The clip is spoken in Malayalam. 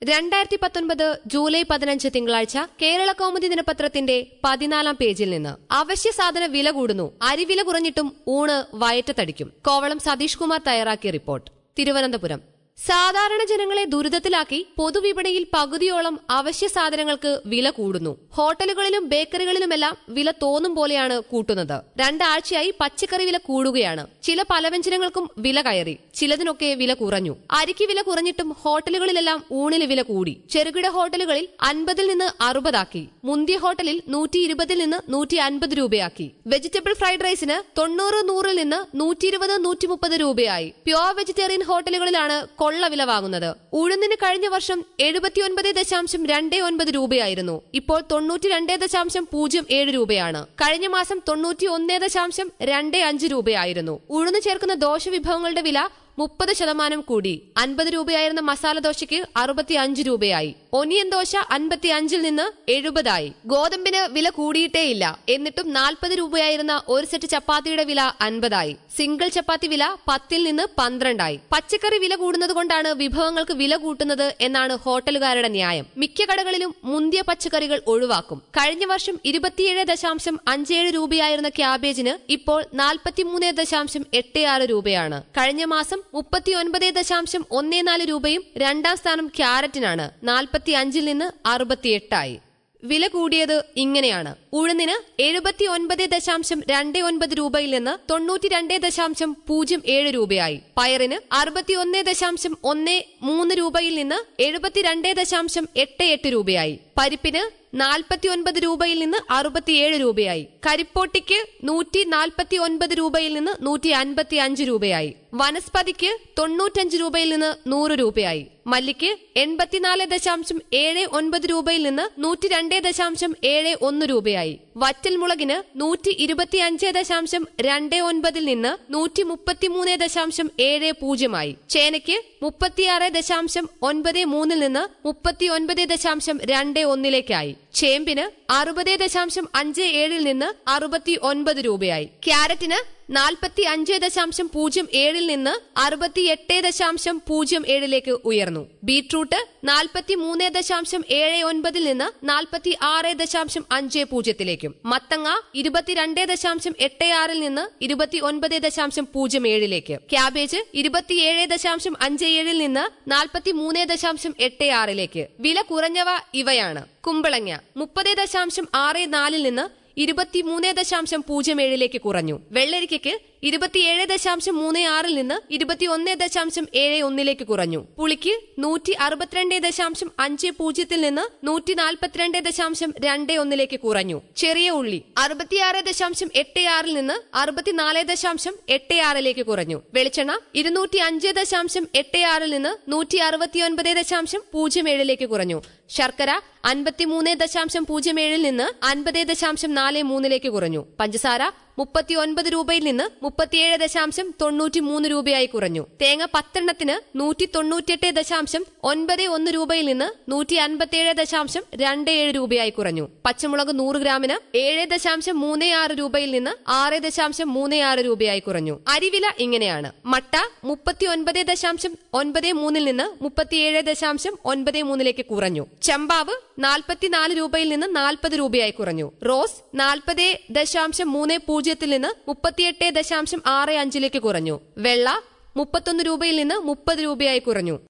രണ്ടായിരത്തി പത്തൊൻപത് ജൂലൈ പതിനഞ്ച് തിങ്കളാഴ്ച കേരള കൗമുദി ദിനപത്രത്തിന്റെ പതിനാലാം പേജിൽ നിന്ന് അവശ്യ സാധന വില കൂടുന്നു അരിവില കുറഞ്ഞിട്ടും ഊണ് വയറ്റത്തടിക്കും കോവളം സതീഷ് കുമാർ തയ്യാറാക്കിയ റിപ്പോർട്ട് തിരുവനന്തപുരം സാധാരണ ജനങ്ങളെ ദുരിതത്തിലാക്കി പൊതുവിപണിയിൽ പകുതിയോളം അവശ്യ സാധനങ്ങൾക്ക് വില കൂടുന്നു ഹോട്ടലുകളിലും ബേക്കറികളിലുമെല്ലാം വില തോന്നും പോലെയാണ് കൂട്ടുന്നത് രണ്ടാഴ്ചയായി പച്ചക്കറി വില കൂടുകയാണ് ചില പലവ്യഞ്ജനങ്ങൾക്കും വില കയറി ചിലതിനൊക്കെ വില കുറഞ്ഞു അരിക്ക് വില കുറഞ്ഞിട്ടും ഹോട്ടലുകളിലെല്ലാം ഊണിന് വില കൂടി ചെറുകിട ഹോട്ടലുകളിൽ അൻപതിൽ നിന്ന് അറുപതാക്കി മുന്തിയ ഹോട്ടലിൽ നൂറ്റി ഇരുപതിൽ നിന്ന് നൂറ്റി അൻപത് രൂപയാക്കി വെജിറ്റബിൾ ഫ്രൈഡ് റൈസിന് തൊണ്ണൂറ് നൂറിൽ നിന്ന് നൂറ്റി ഇരുപത് നൂറ്റി മുപ്പത് രൂപയായി പ്യോർ വെജിറ്റേറിയൻ ഹോട്ടലുകളിലാണ് കൊള്ള വില വാങ്ങുന്നത് ഉഴുന്നിന് കഴിഞ്ഞ വർഷം എഴുപത്തിയൊൻപത് ദശാംശം രണ്ടേ ഒൻപത് രൂപയായിരുന്നു ഇപ്പോൾ തൊണ്ണൂറ്റി രണ്ടേ ദശാംശം പൂജ്യം ഏഴ് രൂപയാണ് കഴിഞ്ഞ മാസം തൊണ്ണൂറ്റി ഒന്നേ ദശാംശം രണ്ടേ അഞ്ച് രൂപയായിരുന്നു ഉഴുന്ന് ചേർക്കുന്ന ദോശ വിഭവങ്ങളുടെ വില മുപ്പത് ശതമാനം കൂടി അൻപത് രൂപയായിരുന്ന മസാല ദോശയ്ക്ക് അറുപത്തി അഞ്ച് രൂപയായി ഒനിയൻ ദോശ അൻപത്തി അഞ്ചിൽ നിന്ന് എഴുപതായി ഗോതമ്പിന് വില കൂടിയിട്ടേയില്ല എന്നിട്ടും നാൽപ്പത് രൂപയായിരുന്ന ഒരു സെറ്റ് ചപ്പാത്തിയുടെ വില അൻപതായി സിംഗിൾ ചപ്പാത്തി വില പത്തിൽ നിന്ന് പന്ത്രണ്ടായി പച്ചക്കറി വില കൂടുന്നത് കൊണ്ടാണ് വിഭവങ്ങൾക്ക് വില കൂട്ടുന്നത് എന്നാണ് ഹോട്ടലുകാരുടെ ന്യായം മിക്ക കടകളിലും മുന്തിയ പച്ചക്കറികൾ ഒഴിവാക്കും കഴിഞ്ഞ വർഷം ഇരുപത്തിയേഴ് ദശാംശം അഞ്ചേഴ് രൂപയായിരുന്ന ക്യാബേജിന് ഇപ്പോൾ നാൽപ്പത്തിമൂന്ന് ദശാംശം എട്ട് ആറ് രൂപയാണ് കഴിഞ്ഞ മാസം മുപ്പത്തിയൊൻപത് ദശാംശം ഒന്നേ നാല് രൂപയും രണ്ടാം സ്ഥാനം ക്യാരറ്റിനാണ് നാൽപ്പത്തി അഞ്ചിൽ നിന്ന് അറുപത്തിയെട്ടായി വില കൂടിയത് ഇങ്ങനെയാണ് ഉഴുന്നിന് എഴുപത്തി ഒൻപത് ദശാംശം രണ്ട് ഒൻപത് രൂപയിൽ നിന്ന് തൊണ്ണൂറ്റി രണ്ട് ദശാംശം പൂജ്യം ഏഴ് രൂപയായി പയറിന് അറുപത്തിയൊന്ന് ദശാംശം ഒന്ന് മൂന്ന് രൂപയിൽ നിന്ന് എഴുപത്തിരണ്ട് ദശാംശം എട്ട് എട്ട് രൂപയായി പരിപ്പിന് നാൽപ്പത്തി ഒൻപത് രൂപയിൽ നിന്ന് അറുപത്തിയേഴ് രൂപയായി കരിപ്പോട്ടിക്ക് നൂറ്റി നാൽപ്പത്തി ഒൻപത് രൂപയിൽ നിന്ന് നൂറ്റി അൻപത്തി അഞ്ച് രൂപയായി വനസ്പതിക്ക് തൊണ്ണൂറ്റഞ്ച് രൂപയിൽ നിന്ന് നൂറ് രൂപയായി മല്ലിക്ക് എൺപത്തിനാല് ദശാംശം ഏഴ് ഒൻപത് രൂപയിൽ നിന്ന് നൂറ്റി രണ്ട് ദശാംശം ഏഴ് ഒന്ന് രൂപയായി വറ്റൽമുളകിന് നൂറ്റി ഇരുപത്തിയഞ്ച് ദശാംശം രണ്ട് ഒൻപതിൽ നിന്ന് നൂറ്റി മുപ്പത്തിമൂന്ന് ദശാംശം ഏഴ് പൂജ്യമായി ചേനയ്ക്ക് മുപ്പത്തിയാറ് ദശാംശം ഒൻപത് മൂന്നിൽ നിന്ന് മുപ്പത്തി ഒൻപത് ദശാംശം രണ്ട് ഒന്നിലേക്കായി ചേമ്പിന് അറുപത് ദശാംശം അഞ്ച് ഏഴിൽ നിന്ന് അറുപത്തി ഒൻപത് രൂപയായി ക്യാരറ്റിന് നാൽപ്പത്തി അഞ്ച് ദശാംശം പൂജ്യം ഏഴിൽ നിന്ന് അറുപത്തിയെട്ട് ദശാംശം പൂജ്യം ഏഴിലേക്ക് ഉയർന്നു ബീട്രൂട്ട് നാൽപ്പത്തി മൂന്ന് ദശാംശം ഏഴ് ഒൻപതിൽ നിന്ന് നാൽപ്പത്തി ആറ് ദശാംശം അഞ്ച് പൂജ്യത്തിലേക്കും മത്തങ്ങ ഇരുപത്തിരണ്ട് ദശാംശം എട്ട് ആറിൽ നിന്ന് ഇരുപത്തി ഒൻപത് ദശാംശം പൂജ്യം ഏഴിലേക്ക് ക്യാബേജ് ഇരുപത്തിയേഴ് ദശാംശം അഞ്ച് ഏഴിൽ നിന്ന് നാൽപ്പത്തി മൂന്ന് ദശാംശം എട്ട് ആറിലേക്ക് വില കുറഞ്ഞവ ഇവയാണ് കുമ്പളങ്ങ മുപ്പത് ദശാംശം ആറ് നാലിൽ നിന്ന് ഇരുപത്തിമൂന്ന് ദശാംശം പൂജ്യം ഏഴിലേക്ക് കുറഞ്ഞു വെള്ളരിക്കയ്ക്ക് ഇരുപത്തിയേഴ് ദശാംശം മൂന്ന് ആറിൽ നിന്ന് ഇരുപത്തിയൊന്ന് ദശാംശം ഏഴ് ഒന്നിലേക്ക് കുറഞ്ഞു പുളിക്ക് നൂറ്റി അറുപത്തിരണ്ട് ദശാംശം അഞ്ച് പൂജ്യത്തിൽ നിന്ന് നൂറ്റി നാൽപ്പത്തിരണ്ട് ദശാംശം രണ്ട് ഒന്നിലേക്ക് കുറഞ്ഞു ചെറിയ ഉള്ളി അറുപത്തിയാറ് ദശാംശം എട്ട് ആറിൽ നിന്ന് അറുപത്തിനാല് ദശാംശം എട്ട് ആറിലേക്ക് കുറഞ്ഞു വെളിച്ചെണ്ണ ഇരുന്നൂറ്റി അഞ്ച് ദശാംശം എട്ട് ആറിൽ നിന്ന് നൂറ്റി അറുപത്തിയൊൻപത് ദശാംശം പൂജ്യം ഏഴിലേക്ക് കുറഞ്ഞു ശർക്കര അൻപത്തിമൂന്ന് ദശാംശം പൂജ്യം ഏഴിൽ നിന്ന് അൻപത് ദശാംശം നാല് മൂന്നിലേക്ക് കുറഞ്ഞു പഞ്ചസാര മുപ്പത്തിയൊൻപത് രൂപയിൽ നിന്ന് മുപ്പത്തിയേഴ് ദശാംശം തൊണ്ണൂറ്റി മൂന്ന് രൂപയായി കുറഞ്ഞു തേങ്ങ പത്തെണ്ണത്തിന് നൂറ്റി തൊണ്ണൂറ്റിയെട്ട് ദശാംശം ഒൻപത് ഒന്ന് രൂപയിൽ നിന്ന് നൂറ്റി അൻപത്തിയേഴ് ദശാംശം രണ്ട് ഏഴ് രൂപയായി കുറഞ്ഞു പച്ചമുളക് നൂറ് ഗ്രാമിന് ഏഴ് ദശാംശം മൂന്ന് ആറ് രൂപയിൽ നിന്ന് ആറ് ദശാംശം മൂന്ന് ആറ് രൂപയായി കുറഞ്ഞു അരിവില ഇങ്ങനെയാണ് മട്ട മുപ്പത്തിയൊൻപത് ദശാംശം ഒൻപത് മൂന്നിൽ നിന്ന് മുപ്പത്തിയേഴ് ദശാംശം ഒൻപത് മൂന്നിലേക്ക് കുറഞ്ഞു ചമ്പാവ് നാൽപ്പത്തിനാല് രൂപയിൽ നിന്ന് നാൽപ്പത് രൂപയായി കുറഞ്ഞു റോസ് നാൽപ്പത് ദശാംശം മൂന്ന് പൂജ്യത്തിൽ നിന്ന് മുപ്പത്തിയെട്ട് ദശാംശം ആറ് അഞ്ചിലേക്ക് കുറഞ്ഞു വെള്ള മുപ്പത്തൊന്ന് രൂപയിൽ നിന്ന് മുപ്പത് രൂപയായി കുറഞ്ഞു